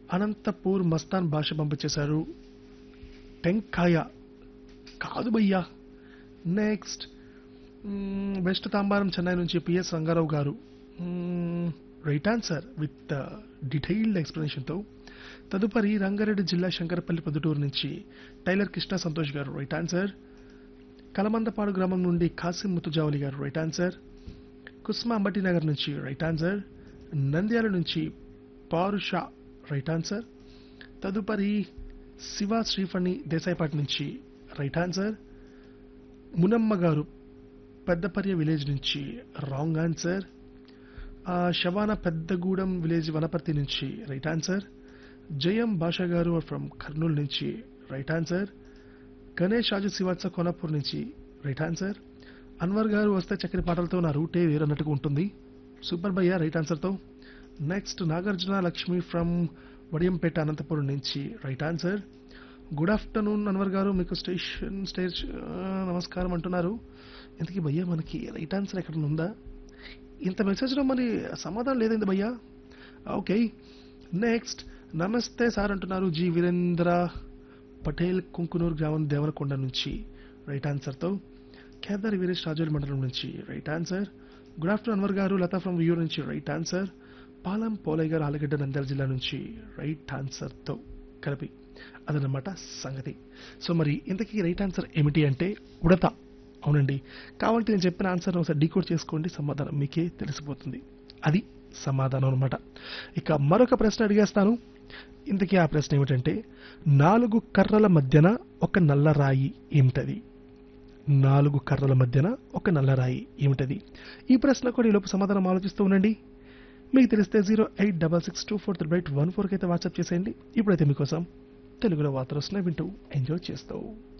అనంతపూర్ మస్తాన్ భాష పంపించేశారు టెంకాయ కాదు భయ్యా next hmm, West Tambaram Chennai నుంచి PS Ranga Rao garu hmm, right answer with detailed ఎక్స్ప్లెనేషన్తో తదుపరి రంగారెడ్డి జిల్లా శంకరపల్లి పొద్దుటూరు నుంచి టైలర్ కృష్ణ సంతోష్ గారు రైట్ ఆన్సర్ కలమందపాడు గ్రామం నుండి కాసిం ముతుజావలి గారు రైట్ ఆన్సర్ కుస్మా అంబటి నగర్ నుంచి రైట్ ఆన్సర్ నంద్యాల నుంచి పారుషా రైట్ ఆన్సర్ తదుపరి శివ శ్రీఫణి దేశాయిపాటి నుంచి right answer Munamma garu Peddaparya village నుంచి రాంగ్ ఆన్సర్ ఆ, శవాన పెద్దగూడెం విలేజ్ వనపర్తి నుంచి రైట్ ఆన్సర్ జయం భాష గారు ఫ్రమ్ కర్నూలు నుంచి రైట్ ఆన్సర్ గణేష్ రాజు శివాత్స కోనాపూర్ నుంచి రైట్ ఆన్సర్ అన్వర్ గారు వస్తే చక్కని పాటలతో నా రూటే వేరన్నట్టుగా ఉంటుంది సూపర్ భయ్య రైట్ ఆన్సర్తో నెక్స్ట్ నాగార్జున లక్ష్మి ఫ్రమ్ వడియంపేట అనంతపురం నుంచి right answer good afternoon Anwar garu మీకు స్టేషన్ స్టేజ్ ఆ, నమస్కారం అంటున్నారు ఇంతకీ భయ్య మనకి రైట్ ఆన్సర్ ఎక్కడ ఉందా ఇంత మెసేజ్లో మరి సమాధానం లేదండి భయ్యా ఓకే నెక్స్ట్ నమస్తే సార్ అంటున్నారు జి వీరేంద్ర పటేల్ కుంకునూరు గ్రామం దేవరకొండ నుంచి రైట్ ఆన్సర్తో కేదారి వీరేష్ రాజోలి మండలం నుంచి right answer good afternoon Anwar garu Latha from వ్యూర్ నుంచి రైట్ ఆన్సర్ పాలం పోలయ్య గారు ఆలగడ్డ నంద్యాల జిల్లా నుంచి రైట్ ఆన్సర్తో కలిపి అదనమాట సంగతి సో మరి ఇంతకీ రైట్ ఆన్సర్ ఏమిటి అంటే ఉడత అవునండి కావాలంటే నేను చెప్పిన ఆన్సర్ ఒకసారి డీకోడ్ చేసుకోండి సమాధానం మీకే తెలిసిపోతుంది అది సమాధానం అనమాట ఇక మరొక ప్రశ్న అడిగేస్తాను ఇంతకీ ఆ ప్రశ్న ఏమిటంటే నాలుగు కర్రల మధ్యన ఒక నల్ల రాయి ఏమిటది నాలుగు కర్రల మధ్యన ఒక నల్ల రాయి ఏమిటది ఈ ప్రశ్న కూడా ఈలోపు సమాధానం ఆలోచిస్తూ ఉండండి మీకు తెలిస్తే zero eight double six two four three eight one ఫోర్కి అయితే వాట్సాప్ చేసేయండి ఇప్పుడైతే మీకోసం తెలుగులో వార్తలు వస్తున్నాయి వింటూ ఎంజాయ్ చేస్తావు